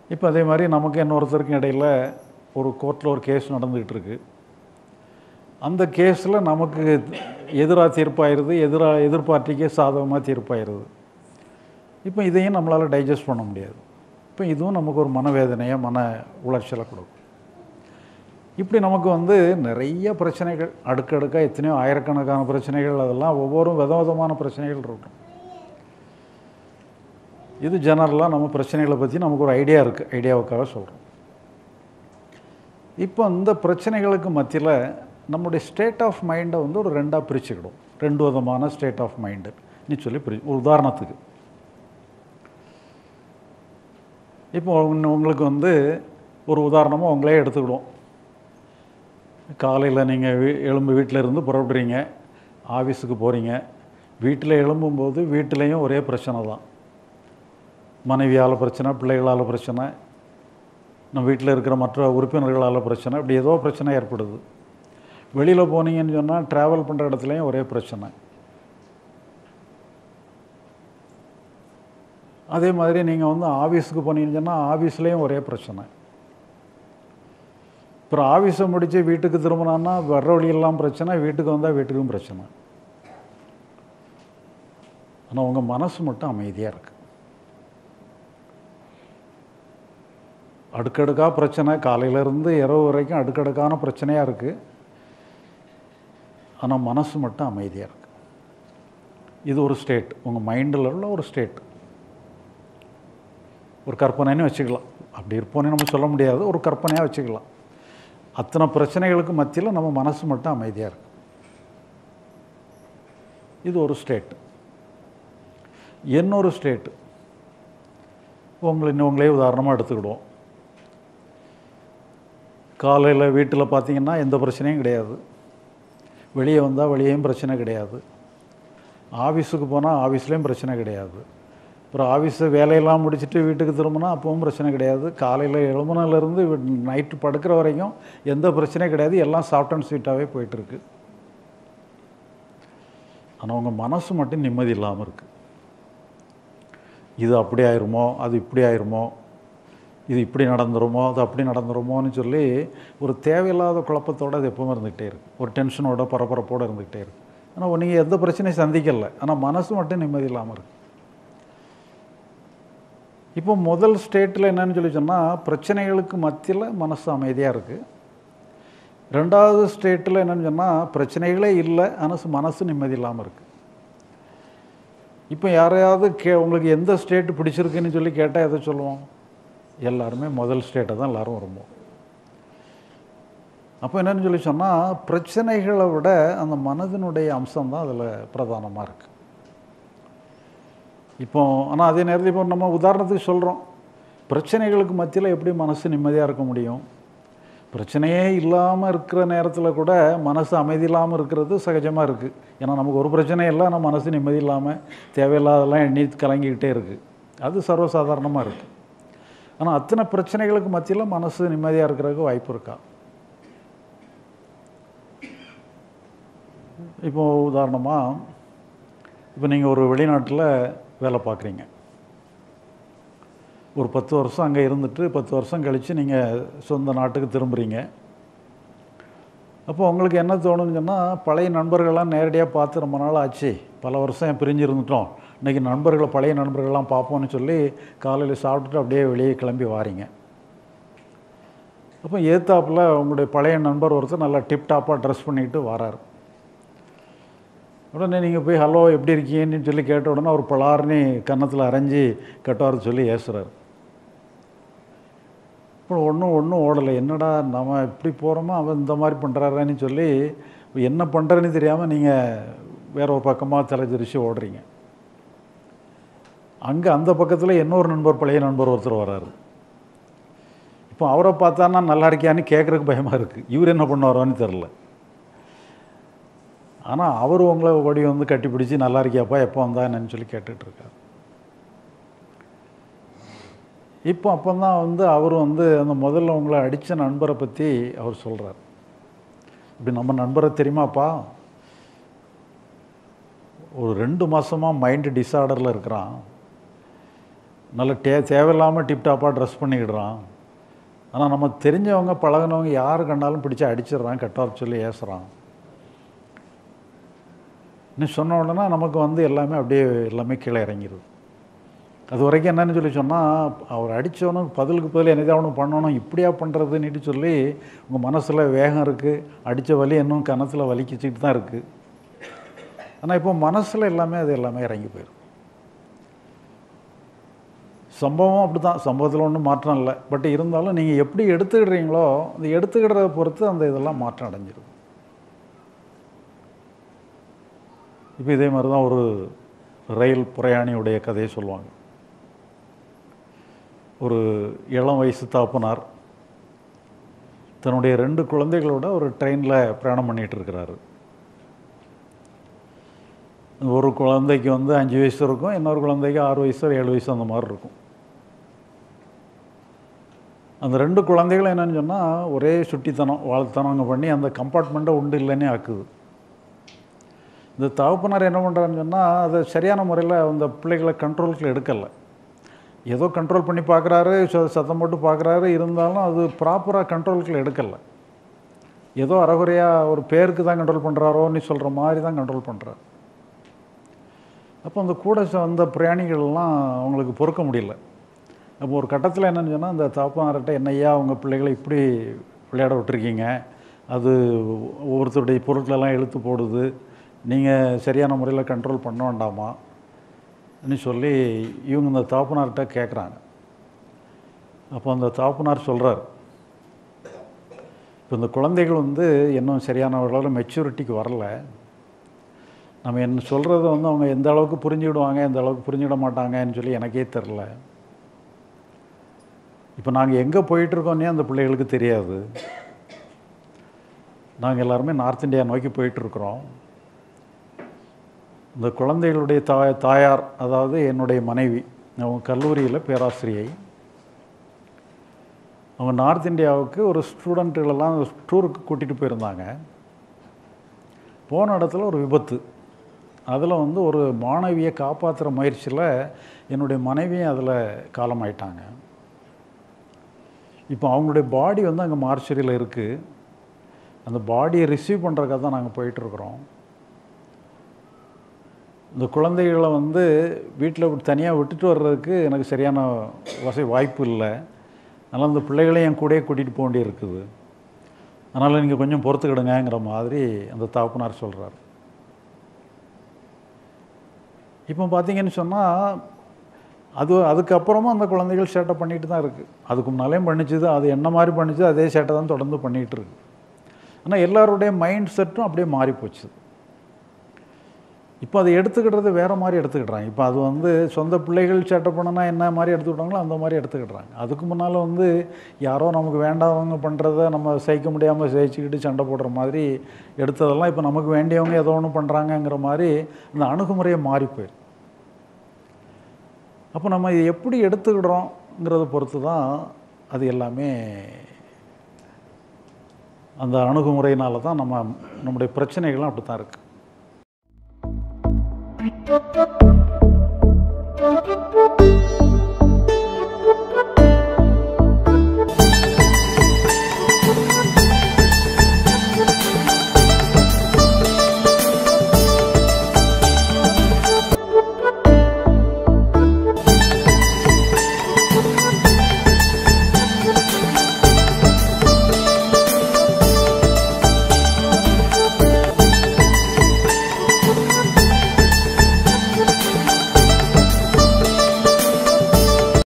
இப்போ அதே மாதிரி நமக்கு இன்னொருத்தருக்கும் இடையில் ஒரு கோர்ட்டில் ஒரு கேஸ் நடந்துகிட்டு இருக்கு அந்த கேஸில் நமக்கு எதிராக தீர்ப்பாயிருது எதிராக எதிர்பார்ட்டிக்கே சாதகமாக தீர்ப்பாயிருது இப்போ இதையும் நம்மளால் டைஜஸ்ட் பண்ண முடியாது இப்போ இதுவும் நமக்கு ஒரு மனவேதனையை மன உளைச்சலை கொடுக்கும் இப்படி நமக்கு வந்து நிறைய பிரச்சனைகள் அடுக்கடுக்காக எத்தனையோ ஆயிரக்கணக்கான பிரச்சனைகள் அதெல்லாம் ஒவ்வொரு வித விதமான பிரச்சனைகள் இருக்கும் இது ஜெனரலாக நம்ம பிரச்சனைகளை பற்றி நமக்கு ஒரு ஐடியா இருக்குது ஐடியாவுக்காக சொல்கிறோம் இப்போ இந்த பிரச்சனைகளுக்கு மத்தியில் நம்முடைய ஸ்டேட் ஆஃப் மைண்டை வந்து ஒரு ரெண்டாக பிரிச்சுக்கிடும் ரெண்டு விதமான ஸ்டேட் ஆஃப் மைண்டு நீ சொல்லி பிரி ஒரு உதாரணத்துக்கு இப்போ உங்க- உங்களுக்கு வந்து ஒரு உதாரணமாக உங்களே எடுத்துக்கிடுவோம் காலையில் நீங்கள் வீ எழும்பு வீட்டில் இருந்து புறப்படுறீங்க ஆஃபீஸுக்கு போகிறீங்க வீட்டில் எழும்பும்போது வீட்டிலையும் ஒரே பிரச்சனை தான் மனைவியால் பிரச்சனை பிள்ளைகளால் பிரச்சனை நம்ம வீட்டில் இருக்கிற மற்ற உறுப்பினர்களால் பிரச்சனை இப்படி ஏதோ பிரச்சனை ஏற்படுது வெளியில் போனீங்கன்னு சொன்னால் ட்ராவல் பண்ணுற இடத்துலையும் ஒரே பிரச்சனை அதே மாதிரி நீங்கள் வந்து ஆஃபீஸுக்கு போனீங்கன்னு சொன்னால் ஆஃபீஸ்லேயும் ஒரே பிரச்சனை அப்புறம் ஆஃபீஸை முடித்து வீட்டுக்கு திரும்பினான்னா வர்ற வழியெல்லாம் பிரச்சனை வீட்டுக்கு வந்தால் வீட்டுக்கும் பிரச்சனை ஆனால் உங்கள் மனசு மட்டும் அமைதியாக இருக்குது அடுக்கடுக்காக பிரச்சனை காலையிலேருந்து இரவு வரைக்கும் அடுக்கடுக்கான பிரச்சனையாக இருக்குது ஆனால் மனசு மட்டும் அமைதியாக இருக்குது இது ஒரு ஸ்டேட் உங்கள் மைண்டில் உள்ள ஒரு ஸ்டேட் ஒரு கற்பனைன்னு வச்சுக்கலாம் அப்படி இருப்போன்னு நம்ம சொல்ல முடியாது ஒரு கற்பனையாக வச்சுக்கலாம் அத்தனை பிரச்சனைகளுக்கு மத்தியில் நம்ம மனசு மட்டும் அமைதியாக இருக்கு இது ஒரு ஸ்டேட் இன்னொரு ஸ்டேட்டு உங்களை இன்னும் உங்களே உதாரணமாக எடுத்துக்கிடுவோம் காலையில் வீட்டில் பார்த்தீங்கன்னா எந்த பிரச்சனையும் கிடையாது வெளியே வந்தால் வெளியேயும் பிரச்சனை கிடையாது ஆஃபீஸுக்கு போனால் ஆஃபீஸ்லேயும் பிரச்சனை கிடையாது அப்புறம் ஆஃபீஸை வேலையெல்லாம் முடிச்சுட்டு வீட்டுக்கு திரும்பினா அப்பவும் பிரச்சனை கிடையாது காலையில் எழும்புனதுலேருந்து நைட்டு படுக்கிற வரைக்கும் எந்த பிரச்சனையும் கிடையாது எல்லாம் சாஃப்ட் அண்ட் ஸ்வீட்டாகவே போயிட்டுருக்கு ஆனால் உங்கள் மனசு மட்டும் நிம்மதி இல்லாமல் இருக்குது இது அப்படி ஆயிருமோ அது இப்படி ஆயிருமோ இது இப்படி நடந்துருமோ அது அப்படி நடந்துருமோன்னு சொல்லி ஒரு தேவையில்லாத குழப்பத்தோடு அது எப்பவுமே இருந்துக்கிட்டே இருக்குது ஒரு டென்ஷனோட பரபரப்போடு இருந்துக்கிட்டே இருக்குது ஆனால் நீங்கள் எந்த பிரச்சனையும் சந்திக்கல ஆனால் மனசு மட்டும் நிம்மதி இல்லாமல் இருக்குது இப்போ முதல் ஸ்டேட்டில் என்னன்னு சொல்லி சொன்னால் பிரச்சனைகளுக்கு மத்தியில் மனசு அமைதியாக இருக்குது ரெண்டாவது ஸ்டேட்டில் என்னன்னு சொன்னால் பிரச்சனைகளே இல்லை ஆனால் மனசு நிம்மதி இல்லாமல் இருக்குது இப்போ யாரையாவது கே உங்களுக்கு எந்த ஸ்டேட் பிடிச்சிருக்குன்னு சொல்லி கேட்டால் எதை சொல்லுவோம் எல்லாருமே முதல் ஸ்டேட்டை தான் எல்லாரும் விரும்புவோம் அப்போ என்னன்னு சொல்லி சொன்னால் பிரச்சனைகளை விட அந்த மனதினுடைய அம்சம் தான் அதில் பிரதானமாக இருக்குது இப்போ ஆனால் அதே நேரத்தில் இப்போ நம்ம உதாரணத்துக்கு சொல்கிறோம் பிரச்சனைகளுக்கு மத்தியில் எப்படி மனசு நிம்மதியாக இருக்க முடியும் பிரச்சனையே இல்லாமல் இருக்கிற நேரத்தில் கூட மனசு அமைதி இல்லாமல் இருக்கிறது சகஜமாக இருக்குது ஏன்னா நமக்கு ஒரு பிரச்சனை இல்லை ஆனால் மனசு நிம்மதி இல்லாமல் தேவையில்லாதெல்லாம் எண்ணி கலங்கிக்கிட்டே இருக்குது அது சர்வசாதாரணமாக இருக்குது ஆனால் அத்தனை பிரச்சனைகளுக்கு மத்தியில் மனசு நிம்மதியாக இருக்கிறதுக்கு வாய்ப்பு இருக்கா இப்போ உதாரணமாக இப்போ நீங்கள் ஒரு வெளிநாட்டில் வேலை பார்க்குறீங்க ஒரு பத்து வருஷம் அங்கே இருந்துட்டு பத்து வருஷம் கழித்து நீங்கள் சொந்த நாட்டுக்கு திரும்புகிறீங்க அப்போ உங்களுக்கு என்ன தோணுன்னு சொன்னால் பழைய நண்பர்கள்லாம் நேரடியாக பார்த்து ரொம்ப நாள் ஆச்சு பல வருஷம் பிரிஞ்சு இருந்துட்டோம் இன்றைக்கி நண்பர்களை பழைய நண்பர்கள்லாம் பார்ப்போம்னு சொல்லி காலையில் சாப்பிட்டுட்டு அப்படியே வெளியே கிளம்பி வாரீங்க அப்போ ஏத்தாப்பில் உங்களுடைய பழைய நண்பர் ஒருத்தர் நல்லா டிப்டாப்பாக ட்ரெஸ் பண்ணிக்கிட்டு வராரு உடனே நீங்கள் போய் ஹலோ எப்படி இருக்கீங்கன்னு சொல்லி கேட்ட உடனே அவர் பலார்னு கன்னத்தில் அரைஞ்சி கட்டுவார் சொல்லி ஏசுறாரு இப்போ ஒன்றும் ஒன்றும் ஓடலை என்னடா நம்ம இப்படி போகிறோமோ அவன் இந்த மாதிரி பண்ணுறாருன்னு சொல்லி என்ன பண்ணுறேன்னு தெரியாமல் நீங்கள் வேற ஒரு பக்கமாக தலைஜரிச்சு ஓடுறீங்க அங்கே அந்த பக்கத்தில் இன்னொரு நண்பர் பழைய நண்பர் ஒருத்தர் வராரு இப்போ அவரை பார்த்தான்னா நல்லா இருக்கியான்னு கேட்குறதுக்கு பயமாக இருக்குது இவர் என்ன பண்ணுவாரோன்னு தெரில ஆனால் அவர் உங்களை ஓடி வந்து கட்டிப்பிடிச்சு நல்லா இருக்கியாப்பா எப்போ வந்தா என்னன்னு சொல்லி கேட்டுட்ருக்காரு இப்போ அப்போ தான் வந்து அவர் வந்து அந்த முதல்ல உங்களை அடித்த நண்பரை பற்றி அவர் சொல்கிறார் இப்படி நம்ம நண்பரை தெரியுமாப்பா ஒரு ரெண்டு மாதமாக மைண்டு டிஸார்டரில் இருக்கிறான் நல்ல டே தேவையில்லாமல் டிப்டாப்பாக ட்ரெஸ் பண்ணிக்கிடுறான் ஆனால் நம்ம தெரிஞ்சவங்க பழகுனவங்க யார் கண்டாலும் பிடிச்சி அடிச்சிடுறான் கெட்டார் சொல்லி ஏசுகிறான் இன்னும் சொன்ன உடனே நமக்கு வந்து எல்லாமே அப்படியே எல்லாமே கீழே இறங்கிடுது அது வரைக்கும் என்னன்னு சொல்லி சொன்னால் அவர் அடித்தவனும் பதிலுக்கு பதில் என்னதான் ஒன்று பண்ணணும் இப்படியா பண்ணுறதுன்னுட்டு சொல்லி உங்கள் மனசில் வேகம் இருக்குது அடித்த வலி இன்னும் கணத்தில் வலிக்கிச்சிட்டு தான் இருக்குது ஆனால் இப்போ மனசில் எல்லாமே அது எல்லாமே இறங்கி போயிடும் சம்பவம் அப்படி தான் சம்பவத்தில் ஒன்றும் மாற்றம் இல்லை பட் இருந்தாலும் நீங்கள் எப்படி எடுத்துக்கிடுறீங்களோ அந்த எடுத்துக்கிடுறத பொறுத்து அந்த இதெல்லாம் மாற்றம் அடைஞ்சிடும் இப்போ இதே மாதிரி தான் ஒரு ரயில் பிரயாணியுடைய கதையை சொல்லுவாங்க ஒரு இளம் வயசு தாப்பனார் தன்னுடைய ரெண்டு குழந்தைகளோட ஒரு ட்ரெயினில் பிரயாணம் பண்ணிகிட்டு இருக்கிறாரு ஒரு குழந்தைக்கு வந்து அஞ்சு வயசு இருக்கும் இன்னொரு குழந்தைக்கு ஆறு வயசு ஏழு வயசு அந்த மாதிரி இருக்கும் அந்த ரெண்டு குழந்தைகளும் என்னன்னு சொன்னால் ஒரே சுட்டித்தனம் வாழ்த்தனங்க பண்ணி அந்த கம்பார்ட்மெண்ட்டை உண்டு இல்லைன்னே ஆக்குது இந்த தகப்பனார் என்ன பண்ணுறாருன்னு சொன்னால் அதை சரியான முறையில் அந்த பிள்ளைகளை கண்ட்ரோலுக்கு எடுக்கலை ஏதோ கண்ட்ரோல் பண்ணி பார்க்குறாரு சத்தம் போட்டு பார்க்குறாரு இருந்தாலும் அது ப்ராப்பராக கண்ட்ரோலுக்கு எடுக்கலை ஏதோ அறகுறையாக ஒரு பேருக்கு தான் கண்ட்ரோல் பண்ணுறாரோன்னு சொல்கிற மாதிரி தான் கண்ட்ரோல் பண்ணுறாரு அப்போ அந்த கூட வந்த பிரயாணிகள்லாம் அவங்களுக்கு பொறுக்க முடியல அப்போ ஒரு கட்டத்தில் என்னன்னு சொன்னால் அந்த தாப்பனார்கிட்ட என்னையா அவங்க பிள்ளைகளை இப்படி விளையாட விட்டுருக்கீங்க அது ஒவ்வொருத்தருடைய பொருட்களெல்லாம் இழுத்து போடுது நீங்கள் சரியான முறையில் கண்ட்ரோல் பண்ண வேண்டாமா ன்னு சொல்லி இவங்க இந்த தாப்பனார்கிட்ட கேட்குறாங்க அப்போ அந்த தாப்பனார் சொல்கிறார் இப்போ இந்த குழந்தைகள் வந்து இன்னும் சரியான அளவில் மெச்சூரிட்டிக்கு வரல நம்ம என்ன சொல்கிறத வந்து அவங்க எந்த அளவுக்கு புரிஞ்சுக்கிடுவாங்க எந்த அளவுக்கு புரிஞ்சுக்கிட மாட்டாங்கன்னு சொல்லி எனக்கே தெரில இப்போ நாங்கள் எங்கே போயிட்டுருக்கோன்னே அந்த பிள்ளைகளுக்கு தெரியாது நாங்கள் எல்லாருமே நார்த் இந்தியா நோக்கி போயிட்டுருக்குறோம் இந்த குழந்தைகளுடைய தாய் தாயார் அதாவது என்னுடைய மனைவி அவங்க கல்லூரியில் பேராசிரியை அவங்க நார்த் இந்தியாவுக்கு ஒரு ஸ்டூடெண்ட்டுகளெல்லாம் டூருக்கு கூட்டிகிட்டு போயிருந்தாங்க போன இடத்துல ஒரு விபத்து அதில் வந்து ஒரு மாணவியை காப்பாற்றுற முயற்சியில் என்னுடைய மனைவியும் அதில் காலமாயிட்டாங்க இப்போ அவங்களுடைய பாடி வந்து அங்கே மார்ச்சரியில் இருக்குது அந்த பாடியை ரிசீவ் பண்ணுறதுக்காக தான் நாங்கள் போயிட்டுருக்குறோம் இந்த குழந்தைகளை வந்து வீட்டில் தனியாக விட்டுட்டு வர்றதுக்கு எனக்கு சரியான வசதி வாய்ப்பு இல்லை அதனால் அந்த பிள்ளைகளையும் என் கூடயே கூட்டிகிட்டு போக வேண்டி இருக்குது அதனால் நீங்கள் கொஞ்சம் பொறுத்துக்கிடுங்கிற மாதிரி அந்த தாப்புனார் சொல்கிறார் இப்போ பார்த்தீங்கன்னு சொன்னால் அது அதுக்கப்புறமும் அந்த குழந்தைகள் சேட்டை பண்ணிட்டு தான் இருக்குது அதுக்கு முன்னாலேயும் பண்ணிச்சுது அது என்ன மாதிரி பண்ணிச்சு அதே சேட்டை தான் தொடர்ந்து பண்ணிகிட்டு இருக்கு ஆனால் எல்லாருடைய மைண்ட் செட்டும் அப்படியே மாறி போச்சு இப்போ அதை எடுத்துக்கிடுறது வேறு மாதிரி எடுத்துக்கிடுறாங்க இப்போ அது வந்து சொந்த பிள்ளைகள் சேட்டை பண்ணனா என்ன மாதிரி எடுத்துக்கிட்டாங்களோ அந்த மாதிரி எடுத்துக்கிடுறாங்க அதுக்கு முன்னால் வந்து யாரோ நமக்கு வேண்டாதவங்க பண்ணுறத நம்ம சகிக்க முடியாமல் சகிச்சுக்கிட்டு சண்டை போடுற மாதிரி எடுத்ததெல்லாம் இப்போ நமக்கு வேண்டியவங்க ஏதோ ஒன்று பண்ணுறாங்கங்கிற மாதிரி இந்த அணுகுமுறையை மாறி போயிடும் அப்போ நம்ம இதை எப்படி எடுத்துக்கிடுறோங்கிறத பொறுத்து தான் அது எல்லாமே அந்த அணுகுமுறையினால தான் நம்ம நம்முடைய பிரச்சனைகளும் அப்படி தான் இருக்குது